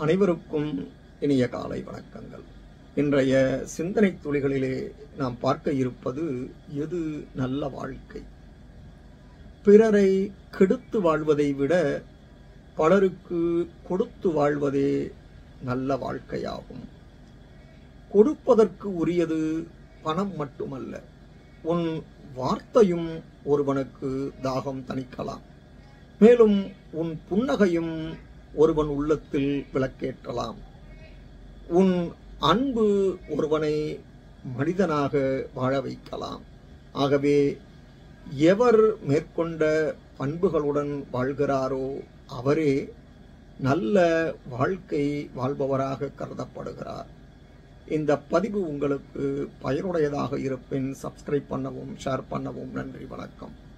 அனைவருக்கும் இனிய காலை வணக்கங்கள் இன்றைய சிந்தனை துளிகளிலே நாம் பார்க்க இருப்பது எது நல்ல வாழ்க்கை பிறரை கெடுத்து வாழ்வதை விட பலருக்கு கொடுத்து வாழ்வதே நல்ல வாழ்க்கையாகும் கொடுப்பதற்கு உரியது பணம் மட்டுமல்ல உன் வார்த்தையும் ஒருவனுக்கு தாகம் தணிக்கலாம் மேலும் உன் புன்னகையும் ஒருவன் உள்ளத்தில் விளக்கேற்றலாம் உன் அன்பு ஒருவனை மனிதனாக வாழ வைக்கலாம் ஆகவே எவர் மேற்கொண்ட பண்புகளுடன் வாழ்கிறாரோ அவரே நல்ல வாழ்க்கை வாழ்பவராக கருதப்படுகிறார் இந்த பதிவு உங்களுக்கு பயனுடையதாக இருப்பின் சப்ஸ்கிரைப் பண்ணவும் ஷேர் பண்ணவும் நன்றி வணக்கம்